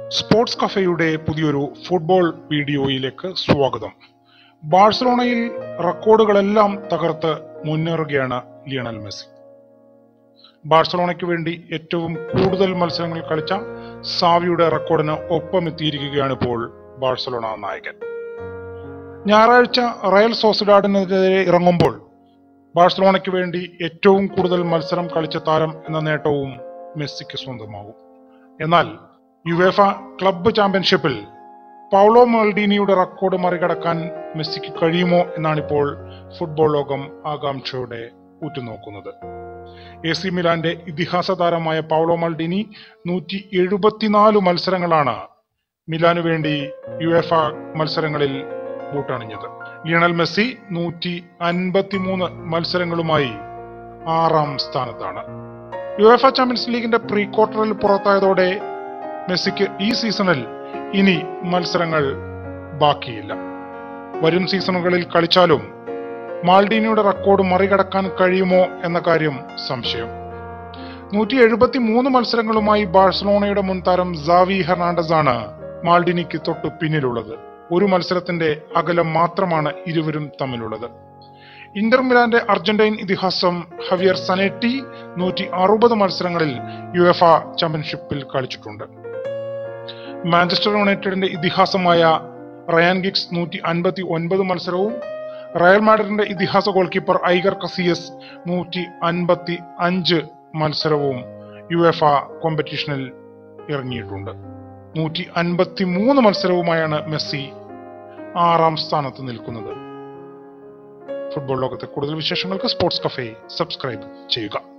sports കഫേയുടെ പുതിയൊരു football വീഡിയോയിലേക്ക് സ്വാഗതം ബാഴ്സലോണയിൽ റെക്കോർഡുകളെല്ലാം തകർത്ത് മുന്നേറുകയാണ് ലിയണൽ മെസ്സി ബാഴ്സലോണയ്ക്ക് വേണ്ടി ഏറ്റവും കൂടുതൽ മത്സരങ്ങൾ കളിച്ച സാവിയുടെ റെക്കോർഡിന് ഒപ്പമെത്തിയിരിക്കുകയാണ് ഇപ്പോൾ ബാഴ്സലോണ നായകൻ ഞായറാഴ്ച റയൽ സോസിഡാഡിനെതിരെ ഇറങ്ങുമ്പോൾ ബാഴ്സലോണയ്ക്ക് വേണ്ടി ഏറ്റവും കൂടുതൽ മത്സരം കളിച്ച താരം എന്ന നേട്ടവും മെസ്സിക്ക് സ്വന്തമാകും എന്നാൽ യുവേഫ ക്ലബ്ബ് ചാമ്പ്യൻഷിപ്പിൽ പൗളോ മൾഡീനിയുടെ റെക്കോർഡ് മറികടക്കാൻ മെസ്സിക്ക് കഴിയുമോ എന്നാണിപ്പോൾ ഫുട്ബോൾ ലോകം ആകാംക്ഷയോടെ ഉറ്റുനോക്കുന്നത് എ സി മിലാന്റെ ഇതിഹാസ താരമായ പൗളോ മൾഡിനി നൂറ്റി എഴുപത്തിനാല് മത്സരങ്ങളാണ് മിലാനു വേണ്ടി യുഎഫ മത്സരങ്ങളിൽ ബൂട്ടണിഞ്ഞത് ലിയണൽ മെസ്സി നൂറ്റി അൻപത്തിമൂന്ന് മത്സരങ്ങളുമായി ആറാം സ്ഥാനത്താണ് യുഎഫ ചാമ്പ്യൻസ് ലീഗിന്റെ പ്രീ ക്വാർട്ടറിൽ പുറത്തായതോടെ മെസ്സിക്ക് ഈ സീസണിൽ ഇനി മത്സരങ്ങൾ ബാക്കിയില്ല വരും സീസണുകളിൽ കളിച്ചാലും മാൾഡീനിയുടെ റെക്കോർഡ് മറികടക്കാൻ കഴിയുമോ എന്ന കാര്യം സംശയം നൂറ്റി എഴുപത്തി മൂന്ന് മത്സരങ്ങളുമായി ബാഴ്സലോണയുടെ മുൻതാരം സാവി ഹെർണാണ്ടസ് ആണ് മാൾഡിനിക്ക് തൊട്ട് പിന്നിലുള്ളത് ഒരു മത്സരത്തിന്റെ അകലം മാത്രമാണ് ഇരുവരും തമ്മിലുള്ളത് ഇന്റർ മിലാന്റെ അർജന്റൈൻ ഇതിഹാസം ഹവിയർ സനെറ്റി നൂറ്റി അറുപത് മത്സരങ്ങളിൽ യു എഫ ചാമ്പ്യൻഷിപ്പിൽ കളിച്ചിട്ടുണ്ട് മാഞ്ചസ്റ്റർ യുണൈറ്റഡിന്റെ ഇതിഹാസമായ റയാൻ ഗിഗ്സ് നൂറ്റി അൻപത്തി ഒൻപത് മത്സരവും റയൽ മാഡ്രിഡിന്റെ ഇതിഹാസ ഗോൾ കീപ്പർ ഐഗർ കസിയസ് നൂറ്റി അൻപത്തി അഞ്ച് മത്സരവും യു എഫ കോമ്പറ്റീഷനിൽ ഇറങ്ങിയിട്ടുണ്ട് നൂറ്റി അൻപത്തി മൂന്ന് മത്സരവുമായാണ് മെസ്സി ആറാം സ്ഥാനത്ത് നിൽക്കുന്നത് ഫുട്ബോൾ ലോകത്തെ കൂടുതൽ വിശേഷങ്ങൾക്ക് സ്പോർട്സ് കഫേ സബ്സ്ക്രൈബ് ചെയ്യുക